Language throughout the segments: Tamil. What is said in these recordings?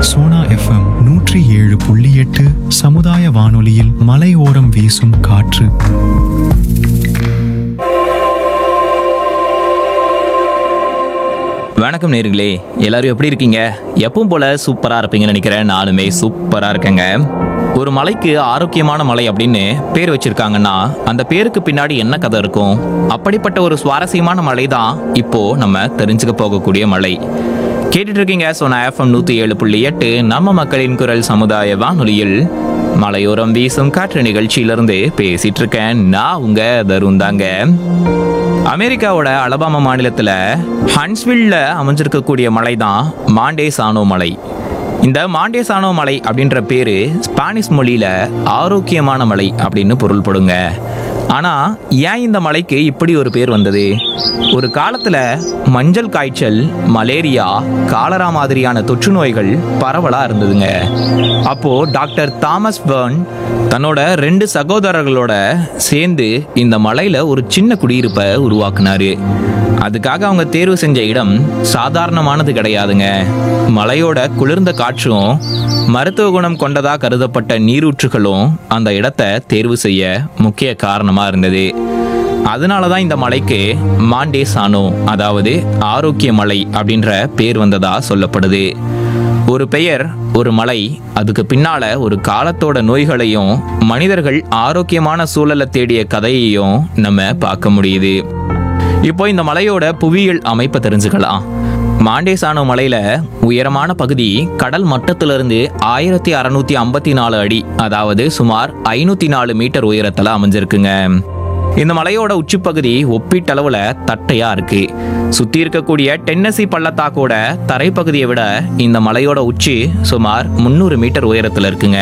சோனா எஃப்எம் நூற்றி ஏழு புள்ளி எட்டு சமுதாய வானொலியில் மலையோரம் வீசும் காற்று வணக்கம் நேர்களே எல்லாரும் எப்படி இருக்கீங்க எப்பவும் போல சூப்பரா இருப்பீங்கன்னு நினைக்கிறேன் நானுமே சூப்பரா இருக்கேங்க ஒரு மலைக்கு ஆரோக்கியமான மலை அப்படின்னு பேர் வச்சிருக்காங்கன்னா அந்த பேருக்கு பின்னாடி என்ன கதை இருக்கும் அப்படிப்பட்ட ஒரு சுவாரஸ்யமான மலை தான் இப்போ நம்ம தெரிஞ்சுக்க போகக்கூடிய மலை கேட்டுட்டு இருக்கீங்க சோனா எஃப்எம் நூத்தி ஏழு புள்ளி எட்டு நம்ம மக்களின் குரல் சமுதாய வானொலியில் மலையோரம் வீசும் காற்று நிகழ்ச்சியிலிருந்து பேசிட்டு இருக்கேன் நான் உங்க தருண் தாங்க அமெரிக்காவோட அலபாமா மாநிலத்துல ஹன்ஸ்வில்ல அமைஞ்சிருக்கக்கூடிய மலை தான் மாண்டேசானோ மலை இந்த மாண்டேசானோ மலை அப்படின்ற பேரு ஸ்பானிஷ் மொழியில ஆரோக்கியமான மலை அப்படின்னு பொருள்படுங்க ஆனா ஏன் இந்த மலைக்கு இப்படி ஒரு பேர் வந்தது ஒரு காலத்துல மஞ்சள் காய்ச்சல் மலேரியா காலரா மாதிரியான தொற்று நோய்கள் பரவலா இருந்ததுங்க அப்போ டாக்டர் தாமஸ் பர்ன் தன்னோட ரெண்டு சகோதரர்களோட சேர்ந்து இந்த மலையில ஒரு சின்ன குடியிருப்பை உருவாக்குனாரு அதுக்காக அவங்க தேர்வு செஞ்ச இடம் சாதாரணமானது கிடையாதுங்க மலையோட குளிர்ந்த காற்றும் மருத்துவ குணம் கொண்டதா கருதப்பட்ட நீரூற்றுகளும் அந்த இடத்தை தேர்வு செய்ய முக்கிய காரணமா இருந்தது அதனால தான் இந்த மலைக்கு மாண்டேசானோ அதாவது ஆரோக்கிய மலை அப்படின்ற பேர் வந்ததா சொல்லப்படுது ஒரு பெயர் ஒரு மலை அதுக்கு பின்னால ஒரு காலத்தோட நோய்களையும் மனிதர்கள் ஆரோக்கியமான சூழலை தேடிய கதையையும் நம்ம பார்க்க முடியுது இப்போ இந்த மலையோட புவியியல் அமைப்பை தெரிஞ்சுக்கலாம் மாண்டேசானோ மலையில உயரமான பகுதி கடல் மட்டத்திலிருந்து ஆயிரத்தி அறுநூத்தி ஐம்பத்தி நாலு அடி அதாவது சுமார் ஐநூத்தி நாலு மீட்டர் உயரத்துல அமைஞ்சிருக்குங்க இந்த மலையோட உச்சிப்பகுதி ஒப்பீட்டளவுல தட்டையா இருக்கு சுத்தி இருக்கக்கூடிய டென்னசி பள்ளத்தாக்கோட தரைப்பகுதியை விட இந்த மலையோட உச்சி சுமார் முந்நூறு மீட்டர் உயரத்துல இருக்குங்க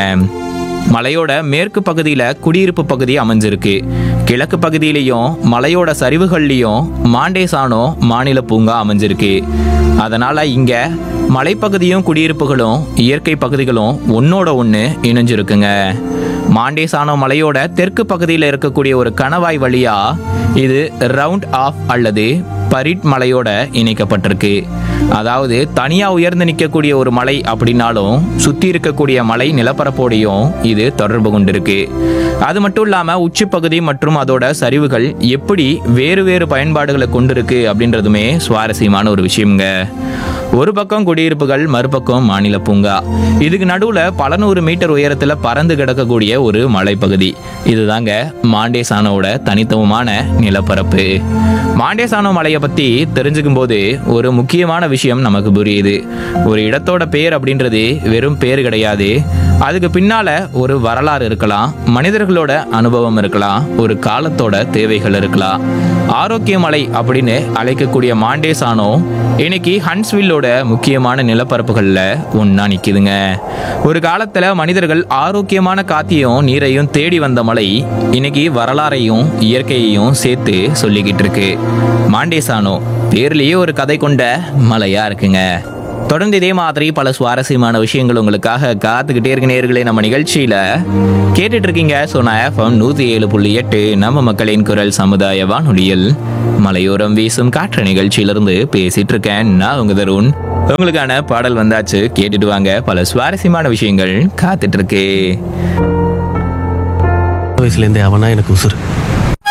மலையோட மேற்கு பகுதியில குடியிருப்பு பகுதி அமைஞ்சிருக்கு கிழக்கு பகுதியிலையும் மலையோட சரிவுகள்லையும் மாண்டேசானோ மாநில பூங்கா அமைஞ்சிருக்கு அதனால இங்க மலைப்பகுதியும் குடியிருப்புகளும் இயற்கை பகுதிகளும் ஒன்னோட ஒன்று இணைஞ்சிருக்குங்க மாண்டேசானோ மலையோட தெற்கு பகுதியில் இருக்கக்கூடிய ஒரு கணவாய் வழியா இது ரவுண்ட் ஆஃப் அல்லது பரிட் மலையோட இணைக்கப்பட்டிருக்கு அதாவது தனியா உயர்ந்து நிற்கக்கூடிய ஒரு மலை அப்படின்னாலும் சுத்தி இருக்கக்கூடிய மலை நிலப்பரப்போடையும் இது தொடர்பு கொண்டிருக்கு அது மட்டும் இல்லாம உச்சிப்பகுதி மற்றும் அதோட சரிவுகள் எப்படி வேறு வேறு பயன்பாடுகளை கொண்டிருக்கு அப்படின்றதுமே சுவாரஸ்யமான ஒரு விஷயம்ங்க ஒரு பக்கம் குடியிருப்புகள் மறுபக்கம் மாநில பூங்கா இதுக்கு நடுவுல பல நூறு மீட்டர் உயரத்துல பறந்து கிடக்கக்கூடிய ஒரு மலைப்பகுதி இதுதாங்க மாண்டேசானோட தனித்துவமான நிலப்பரப்பு மாண்டேசானோ மலையை பத்தி தெரிஞ்சுக்கும் போது ஒரு முக்கியமான விஷயம் நமக்கு புரியுது ஒரு இடத்தோட பேர் அப்படின்றது வெறும் பேர் கிடையாது அதுக்கு பின்னால ஒரு வரலாறு இருக்கலாம் மனிதர்களோட அனுபவம் இருக்கலாம் ஒரு காலத்தோட தேவைகள் இருக்கலாம் ஆரோக்கிய மலை அப்படின்னு அழைக்கக்கூடிய மாண்டேசானோ இன்னைக்கு ஹன்ஸ்வில்லோட முக்கியமான நிலப்பரப்புகள்ல ஒண்ணா நிக்குதுங்க ஒரு காலத்துல மனிதர்கள் ஆரோக்கியமான காத்தையும் நீரையும் தேடி வந்த மலை இன்னைக்கு வரலாறையும் இயற்கையையும் சேர்த்து சொல்லிக்கிட்டு இருக்கு மாண்டேசானோ பேர்லயே ஒரு கதை கொண்ட மலையா இருக்குங்க தொடர்ந்து இதே மாதிரி பல சுவாரஸ்யமான விஷயங்கள் உங்களுக்காக காத்துக்கிட்டே இருக்க நேர்களே நம்ம நிகழ்ச்சியில கேட்டுட்டு இருக்கீங்க சோனா எஃப்எம் நூத்தி ஏழு புள்ளி எட்டு நம்ம மக்களின் குரல் சமுதாய வானொலியில் மலையோரம் வீசும் காற்று நிகழ்ச்சியிலிருந்து பேசிட்டு இருக்கேன் நான் உங்க தருண் உங்களுக்கான பாடல் வந்தாச்சு கேட்டுட்டு வாங்க பல சுவாரஸ்யமான விஷயங்கள் காத்துட்டு இருக்கு வயசுலேருந்தே அவனா எனக்கு உசுறு